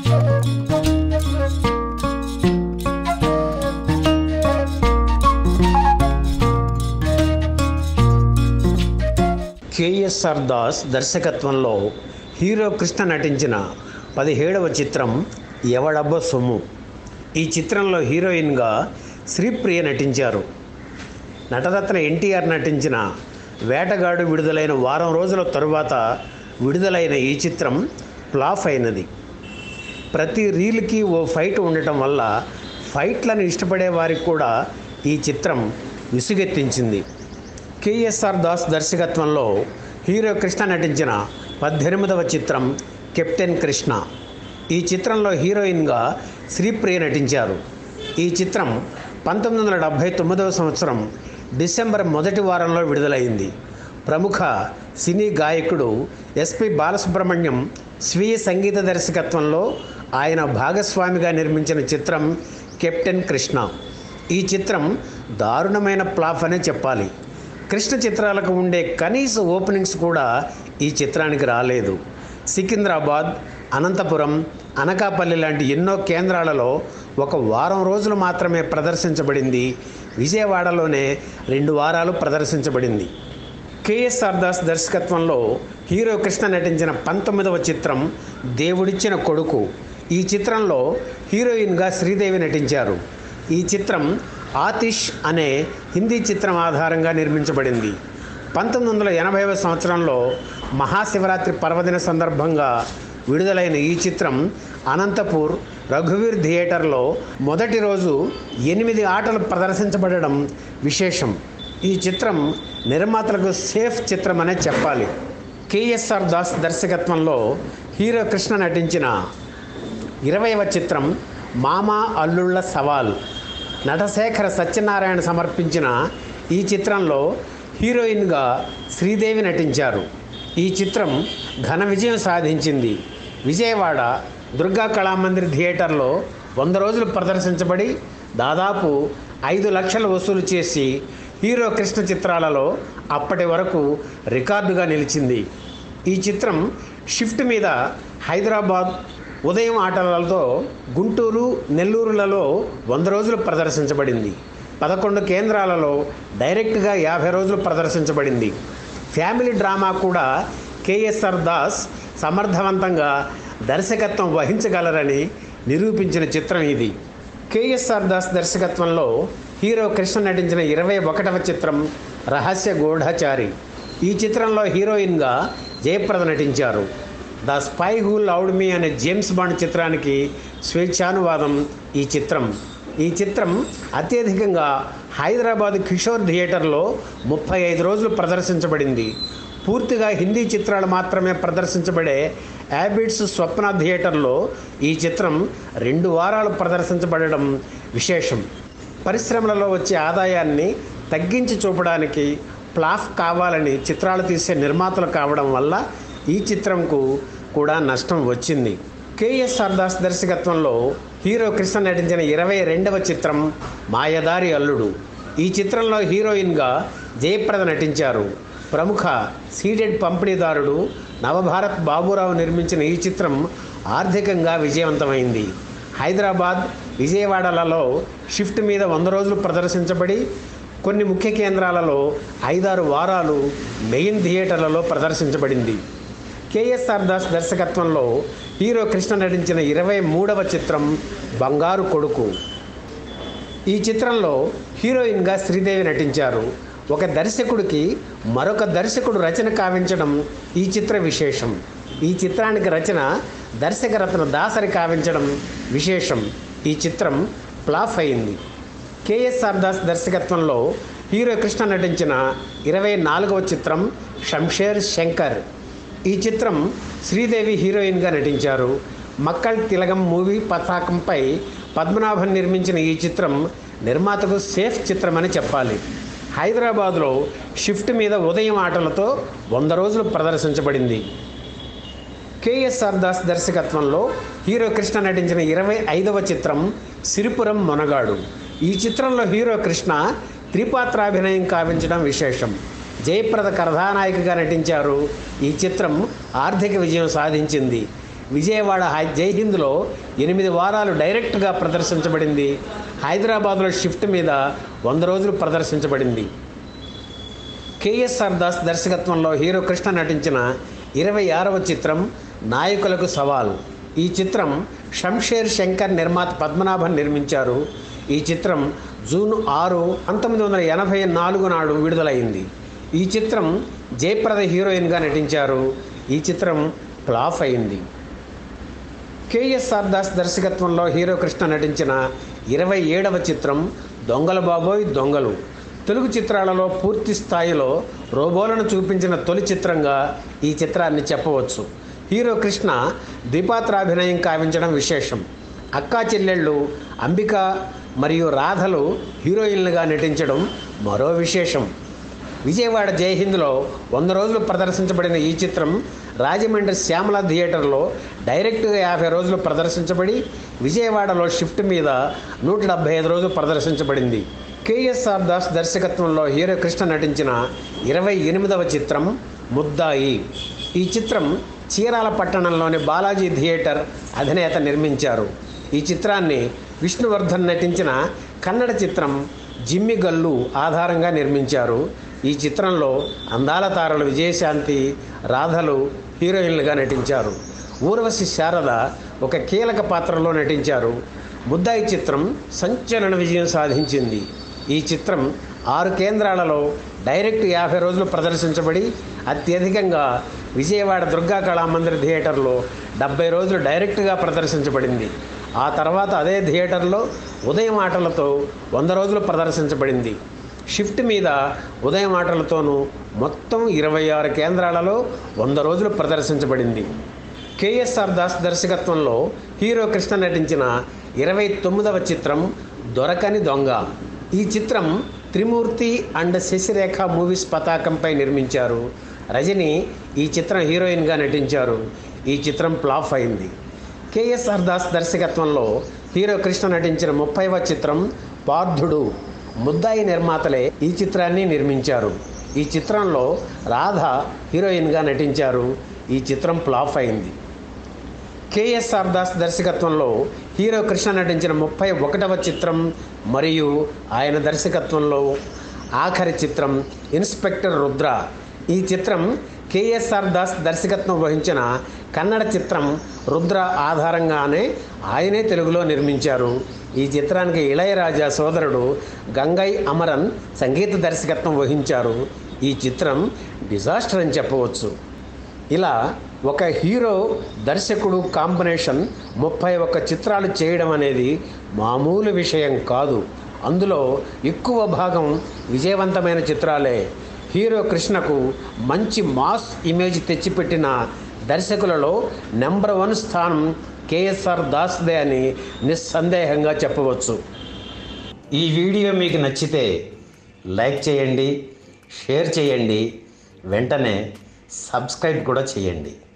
KSR Das దర్శకత్వంలో hero Krishna నటించిన పదిహేడవ చిత్రం ఎవడబ్బ సొమ్ము ఈ చిత్రంలో హీరోయిన్గా శ్రీప్రియ నటించారు నటరత్న ఎన్టీఆర్ నటించిన వేటగాడు విడుదలైన వారం రోజుల తరువాత విడుదలైన ఈ చిత్రం ఫ్లాప్ అయినది ప్రతి రీల్కి ఓ ఫైట్ ఉండటం వల్ల ఫైట్లను ఇష్టపడే వారికి కూడా ఈ చిత్రం విసుగెత్తించింది కేఎస్ఆర్ దాస్ దర్శకత్వంలో హీరో కృష్ణ నటించిన పద్దెనిమిదవ చిత్రం కెప్టెన్ కృష్ణ ఈ చిత్రంలో హీరోయిన్గా శ్రీప్రియ నటించారు ఈ చిత్రం పంతొమ్మిది వందల డెబ్భై తొమ్మిదవ సంవత్సరం డిసెంబర్ మొదటి వారంలో విడుదలైంది ప్రముఖ సినీ గాయకుడు ఎస్పి బాలసుబ్రహ్మణ్యం స్వీయ సంగీత దర్శకత్వంలో ఆయన భాగస్వామిగా నిర్మించిన చిత్రం కెప్టెన్ కృష్ణ ఈ చిత్రం దారుణమైన ప్లాఫ్ అనే చెప్పాలి కృష్ణ చిత్రాలకు ఉండే కనీస ఓపెనింగ్స్ కూడా ఈ చిత్రానికి రాలేదు సికింద్రాబాద్ అనంతపురం అనకాపల్లి లాంటి ఎన్నో కేంద్రాలలో ఒక వారం రోజులు మాత్రమే ప్రదర్శించబడింది విజయవాడలోనే రెండు వారాలు ప్రదర్శించబడింది కేఎస్ఆర్ దాస్ దర్శకత్వంలో హీరో కృష్ణ నటించిన పంతొమ్మిదవ చిత్రం దేవుడిచ్చిన కొడుకు ఈ చిత్రంలో హీరోయిన్గా శ్రీదేవి నటించారు ఈ చిత్రం ఆతిష్ అనే హిందీ చిత్రం ఆధారంగా నిర్మించబడింది పంతొమ్మిది వందల ఎనభైవ సంవత్సరంలో మహాశివరాత్రి పర్వదిన సందర్భంగా విడుదలైన ఈ చిత్రం అనంతపూర్ రఘువీర్ థియేటర్లో మొదటి రోజు ఎనిమిది ఆటలు ప్రదర్శించబడడం విశేషం ఈ చిత్రం నిర్మాతలకు సేఫ్ చిత్రం అనే చెప్పాలి కేఎస్ఆర్ దాస్ దర్శకత్వంలో హీరో కృష్ణ నటించిన ఇరవైవ చిత్రం మామా అల్లుళ్ళ సవాల్ నటశేఖర సత్యనారాయణ సమర్పించిన ఈ చిత్రంలో హీరోయిన్గా శ్రీదేవి నటించారు ఈ చిత్రం ఘన విజయం సాధించింది విజయవాడ దుర్గా కళామందిర్ థియేటర్లో వంద రోజులు ప్రదర్శించబడి దాదాపు ఐదు లక్షలు వసూలు చేసి హీరో కృష్ణ చిత్రాలలో అప్పటి వరకు రికార్డుగా నిలిచింది ఈ చిత్రం షిఫ్ట్ మీద హైదరాబాద్ ఉదయం ఆటలతో గుంటూరు నెల్లూరులలో వంద రోజులు ప్రదర్శించబడింది పదకొండు కేంద్రాలలో డైరెక్ట్గా యాభై రోజులు ప్రదర్శించబడింది ఫ్యామిలీ డ్రామా కూడా కేఎస్ఆర్ దాస్ సమర్థవంతంగా దర్శకత్వం వహించగలరని నిరూపించిన చిత్రం ఇది కేఎస్ఆర్ దాస్ దర్శకత్వంలో హీరో కృష్ణ నటించిన ఇరవై ఒకటవ చిత్రం రహస్య గూఢచారి ఈ చిత్రంలో హీరోయిన్గా జయప్రద నటించారు the spy who loved me అనే జేమ్స్ బాండ్ చిత్రానికి స్వేచ్ఛానువాదం ఈ చిత్రం ఈ చిత్రం అత్యధికంగా హైదరాబాద్ కిషోర్ థియేటర్లో ముప్పై ఐదు రోజులు ప్రదర్శించబడింది పూర్తిగా హిందీ చిత్రాలు మాత్రమే ప్రదర్శించబడే యాబిట్స్ స్వప్న థియేటర్లో ఈ చిత్రం రెండు వారాలు ప్రదర్శించబడడం విశేషం పరిశ్రమలలో వచ్చే ఆదాయాన్ని తగ్గించి చూపడానికి ప్లాఫ్ కావాలని చిత్రాలు తీసే నిర్మాతలు కావడం వల్ల ఈ చిత్రంకు కూడా నష్టం వచ్చింది కేఎస్ఆర్ దాస్ దర్శకత్వంలో హీరో కృష్ణ నటించిన ఇరవై రెండవ చిత్రం మాయదారి అల్లుడు ఈ చిత్రంలో హీరోయిన్గా జయప్రద నటించారు ప్రముఖ సీడెడ్ పంపిణీదారుడు నవభారత్ బాబురావు నిర్మించిన ఈ చిత్రం ఆర్థికంగా విజయవంతమైంది హైదరాబాద్ విజయవాడలలో షిఫ్ట్ మీద వంద రోజులు ప్రదర్శించబడి కొన్ని ముఖ్య కేంద్రాలలో ఐదారు వారాలు మెయిన్ థియేటర్లలో ప్రదర్శించబడింది కేఎస్ఆర్ దాస్ దర్శకత్వంలో హీరో కృష్ణ నటించిన ఇరవై మూడవ చిత్రం బంగారు కొడుకు ఈ చిత్రంలో హీరోయిన్గా శ్రీదేవి నటించారు ఒక దర్శకుడికి మరొక దర్శకుడు రచన కావించడం ఈ చిత్ర విశేషం ఈ చిత్రానికి రచన దర్శకరత్న దాసరి కావించడం విశేషం ఈ చిత్రం ఫ్లాప్ అయింది కేఎస్ఆర్ దాస్ దర్శకత్వంలో హీరో కృష్ణ నటించిన ఇరవై నాలుగవ చిత్రం షంషేర్ శంకర్ ఈ చిత్రం శ్రీదేవి హీరోయిన్గా నటించారు మక్కల్ తిలగం మూవీ పతాకంపై పద్మనాభన్ నిర్మించిన ఈ చిత్రం నిర్మాతకు సేఫ్ చిత్రమని చెప్పాలి హైదరాబాద్లో షిఫ్ట్ మీద ఉదయం ఆటలతో వంద రోజులు ప్రదర్శించబడింది కేఎస్ఆర్ దాస్ దర్శకత్వంలో హీరో కృష్ణ నటించిన ఇరవై ఐదవ చిత్రం సిరిపురం మొనగాడు ఈ చిత్రంలో హీరో కృష్ణ త్రిపాత్రాభినయం కావించడం విశేషం జయప్రద కథానాయికగా నటించారు ఈ చిత్రం ఆర్థిక విజయం సాధించింది విజయవాడ హై జై హింద్లో ఎనిమిది వారాలు డైరెక్ట్గా ప్రదర్శించబడింది హైదరాబాద్లో షిఫ్ట్ మీద వంద రోజులు ప్రదర్శించబడింది కేఎస్ఆర్ దాస్ దర్శకత్వంలో హీరో కృష్ణ నటించిన ఇరవై ఆరవ చిత్రం నాయకులకు సవాల్ ఈ చిత్రం షంషేర్ శంకర్ నిర్మాత పద్మనాభన్ నిర్మించారు ఈ చిత్రం జూన్ ఆరు పంతొమ్మిది వందల ఎనభై నాలుగు నాడు విడుదలైంది ఈ చిత్రం జయప్రద హీరోయిన్గా నటించారు ఈ చిత్రం ఫ్లాప్ అయింది కేఎస్ఆర్ దాస్ దర్శకత్వంలో హీరో కృష్ణ నటించిన ఇరవై ఏడవ చిత్రం దొంగల బాబోయ్ దొంగలు తెలుగు చిత్రాలలో పూర్తి స్థాయిలో రోబోలను చూపించిన తొలి చిత్రంగా ఈ చిత్రాన్ని చెప్పవచ్చు హీరో కృష్ణ ద్విపాత్రాభినయం కావించడం విశేషం అక్కా చెల్లెళ్ళు అంబిక మరియు రాధలు హీరోయిన్లుగా నటించడం మరో విశేషం విజయవాడ జయహింద్లో వంద రోజులు ప్రదర్శించబడిన ఈ చిత్రం రాజమండ్రి శ్యామల థియేటర్లో డైరెక్ట్గా యాభై రోజులు ప్రదర్శించబడి విజయవాడలో షిఫ్ట్ మీద నూట డెబ్బై ఐదు రోజులు ప్రదర్శించబడింది కేఎస్ఆర్ దాస్ దర్శకత్వంలో హీరో కృష్ణ నటించిన ఇరవై ఎనిమిదవ చిత్రం ముద్దాయి ఈ చిత్రం చీరాల పట్టణంలోని బాలాజీ థియేటర్ అధినేత నిర్మించారు ఈ చిత్రాన్ని విష్ణువర్ధన్ నటించిన కన్నడ చిత్రం జిమ్మి గల్లు ఆధారంగా నిర్మించారు ఈ చిత్రంలో అందాల తారలు విజయశాంతి రాధలు హీరోయిన్లుగా నటించారు ఊర్వశి శారద ఒక కీలక పాత్రలో నటించారు ముద్దాయి చిత్రం సంచలన విజయం సాధించింది ఈ చిత్రం ఆరు కేంద్రాలలో డైరెక్ట్ యాభై రోజులు ప్రదర్శించబడి అత్యధికంగా విజయవాడ దుర్గా కళామందిర్ థియేటర్లో డెబ్బై రోజులు డైరెక్ట్గా ప్రదర్శించబడింది ఆ తర్వాత అదే థియేటర్లో ఉదయం ఆటలతో వంద రోజులు ప్రదర్శించబడింది షిఫ్ట్ మీద ఉదయం ఆటలతోనూ మొత్తం ఇరవై ఆరు కేంద్రాలలో వంద రోజులు ప్రదర్శించబడింది కేఎస్ఆర్ దాస్ దర్శకత్వంలో హీరో కృష్ణ నటించిన ఇరవై తొమ్మిదవ చిత్రం దొరకని దొంగ ఈ చిత్రం త్రిమూర్తి అండ్ శశిరేఖ మూవీస్ పతాకంపై నిర్మించారు రజని ఈ చిత్రం హీరోయిన్గా నటించారు ఈ చిత్రం ఫ్లాప్ అయింది కేఎస్ఆర్ దాస్ దర్శకత్వంలో హీరో కృష్ణ నటించిన ముప్పైవ చిత్రం పార్థుడు ముద్దాయి నిర్మాతలే ఈ చిత్రాన్ని నిర్మించారు ఈ చిత్రంలో రాధ హీరోయిన్గా నటించారు ఈ చిత్రం ఫ్లాప్ అయింది కేఎస్ఆర్ దాస్ దర్శకత్వంలో హీరో కృష్ణ నటించిన ముప్పై ఒకటవ చిత్రం మరియు ఆయన దర్శకత్వంలో ఆఖరి చిత్రం ఇన్స్పెక్టర్ రుద్ర ఈ చిత్రం కేఎస్ఆర్ దాస్ దర్శకత్వం వహించిన కన్నడ చిత్రం రుద్ర ఆధారంగానే ఆయనే తెలుగులో నిర్మించారు ఈ చిత్రానికి ఇళయరాజా సోదరుడు గంగై అమరన్ సంగీత దర్శకత్వం వహించారు ఈ చిత్రం డిజాస్టర్ అని చెప్పవచ్చు ఇలా ఒక హీరో దర్శకుడు కాంబినేషన్ ముప్పై ఒక్క చిత్రాలు చేయడం అనేది మామూలు విషయం కాదు అందులో ఎక్కువ భాగం విజయవంతమైన చిత్రాలే హీరో కృష్ణకు మంచి మాస్ ఇమేజ్ తెచ్చిపెట్టిన దర్శకులలో నెంబర్ వన్ స్థానం కేఎస్ఆర్ దాస్దే అని నిస్సందేహంగా చెప్పవచ్చు ఈ వీడియో మీకు నచ్చితే లైక్ చేయండి షేర్ చేయండి వెంటనే సబ్స్క్రైబ్ కూడా చేయండి